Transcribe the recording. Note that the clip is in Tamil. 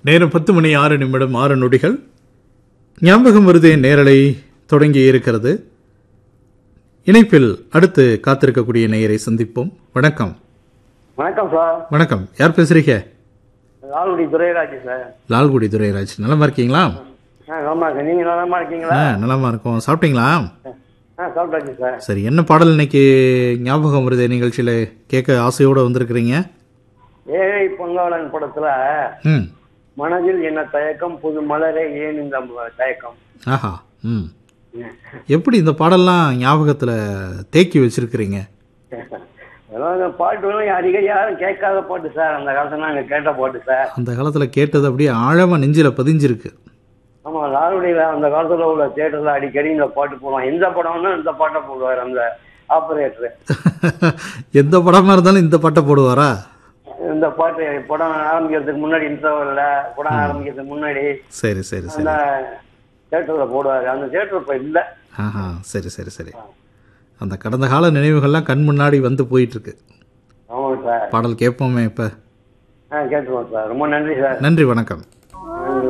நேரம் பத்து மணி ஆறு நிமிடம் ஆறு நொடிகள் ஞாபகம் வருதே நேரலை தொடங்கி இருக்கிறது இணைப்பில் அடுத்து காத்திருக்கக்கூடிய நேயரை சந்திப்போம் வணக்கம் வணக்கம் சார் வணக்கம் யார் பேசுறீங்க லால்குடி துரைராஜ் சார் லால்குடி துரைராஜ் நலமா இருக்கீங்களா ஆ நலமா இருக்கேன் நீங்க நலமா இருக்கீங்களா ஆ நலமா இருக்கோம் சாப்பிட்டீங்களா ஆ சாப்பிட்டாச்சு சார் சரி என்ன பாடல் இன்னைக்கு ஞாபகம் வருதே நிகழ்ச்சியில் கேட்க ஆசையோடு வந்திருக்கிறீங்க ஏழை பொங்காளன் படத்துல ம் மனதில் என்ன தயக்கம் புது மலரே ஏன் இந்த ம- தயக்கம் ஆஹா ம் எப்படி இந்த பாடல்லாம் ஞாபகத்தில் தேக்கி வச்சிருக்கிறீங்க அதெல்லாம் இந்த பாட்டுலாம் அதிகம் யாரும் கேட்காத பாட்டு சார் அந்த காலத்துல நாங்க கேட்ட பாட்டு சார் அந்த காலத்தில் கேட்டது அப்படியே ஆழமாக நெஞ்சில் பதிஞ்சிருக்கு ஆமா லால்குடியில அந்த காலத்துல உள்ள தியேட்டர்ல அடிக்கடி இந்த பாட்டு போடுவான் எந்த படம்னா இந்த பாட்டை போடுவார் அந்த ஆபரேட்டர் எந்த படமாக இருந்தாலும் இந்த பாட்டை போடுவாரா இந்த பாட்டு படம் ஆரம்பிக்கிறதுக்கு முன்னாடி இன்டர்வல்ல படம் ஆரம்பிக்கிறதுக்கு முன்னாடி சரி சரி சரி அந்த தியேட்டர்ல போடுவாரு அந்த தியேட்டர் இப்ப இல்ல ஆஹா சரி சரி சரி அந்த கடந்த கால நினைவுகள்லாம் கண் முன்னாடி வந்து போயிட்டுருக்கு ஆமாங்க சார் பாடல் கேட்போமே இப்போ ஆ கேட்டுருவோம் சார் ரொம்ப நன்றி சார் நன்றி வணக்கம்